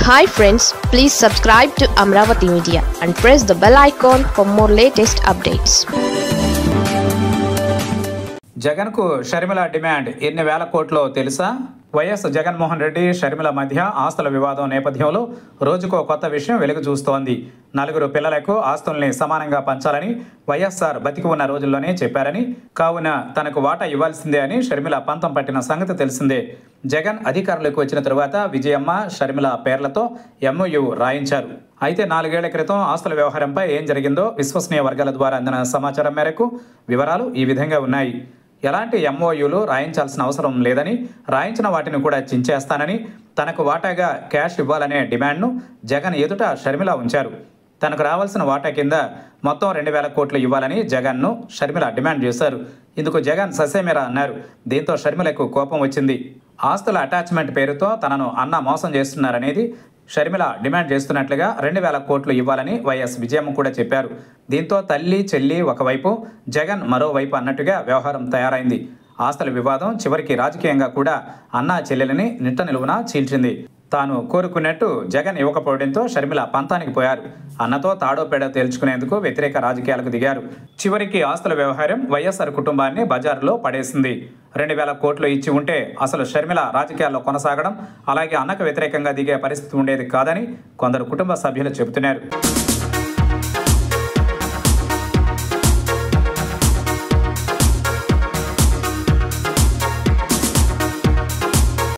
hi friends please subscribe to Amaravati media and press the bell icon for more latest updates జగన్కు Sharmila demand ఎన్ని వేల కోట్లో తెలుసా YS Jaganmohan Reddy Sharmila మధ్య ఆస్తుల వివాదం నేపథ్యంలో రోజుకో కొత్త విషయం వెలుగు చూస్తోంది నలుగురు పిల్లలకు ఆస్తుల్ని సమానంగా పంచాలని వైఎస్ఆర్ బతికి ఉన్న రోజుల్లోనే చెప్పారని కావున తనకు వాటా ఇవ్వాల్సిందే అని షర్మిల పంతం పట్టిన సంగతి తెలిసిందే జగన్ అధికారంలోకి వచ్చిన తరువాత విజయమ్మ షర్మిల పేర్లతో ఎంఓయు రాయించారు అయితే నాలుగేళ్ల క్రితం ఆస్తుల వ్యవహారంపై ఏం జరిగిందో విశ్వసనీయ వర్గాల ద్వారా అందిన సమాచారం మేరకు వివరాలు ఈ విధంగా ఉన్నాయి ఎలాంటి ఎంఓయూలు రాయించాల్సిన అవసరం లేదని రాయించిన వాటిని కూడా చించేస్తానని తనకు వాటాగా క్యాష్ ఇవ్వాలనే డిమాండ్ను జగన్ ఎదుట షర్మిల ఉంచారు తనకు రావాల్సిన వాటా కింద మొత్తం రెండు వేల కోట్లు ఇవ్వాలని జగన్ను షర్మిల డిమాండ్ చేశారు ఇందుకు జగన్ ససేమిరా అన్నారు దీంతో షర్మిలకు కోపం వచ్చింది ఆస్తుల అటాచ్మెంట్ పేరుతో తనను అన్న మోసం చేస్తున్నారనేది షర్మిల డిమాండ్ చేస్తున్నట్లుగా రెండు వేల కోట్లు ఇవ్వాలని వైఎస్ విజయమ్మ కూడా చెప్పారు దీంతో తల్లి చెల్లి ఒకవైపు జగన్ మరోవైపు అన్నట్టుగా వ్యవహారం తయారైంది ఆస్తుల వివాదం చివరికి రాజకీయంగా కూడా అన్నా చెల్లెలని నిట్ట నిలువున చీల్చింది తాను కోరుకున్నట్టు జగన్ ఇవ్వకపోవడంతో షర్మిల పంతానికి పోయారు అన్నతో తాడో పేడో తేల్చుకునేందుకు వ్యతిరేక రాజకీయాలకు దిగారు చివరికి ఆస్తుల వ్యవహారం వైఎస్ఆర్ కుటుంబాన్ని బజారులో పడేసింది రెండు వేల కోట్లు ఇచ్చి ఉంటే అసలు షర్మిల రాజకీయాల్లో కొనసాగడం అలాగే అన్నకు వ్యతిరేకంగా దిగే పరిస్థితి ఉండేది కాదని కొందరు కుటుంబ సభ్యులు చెబుతున్నారు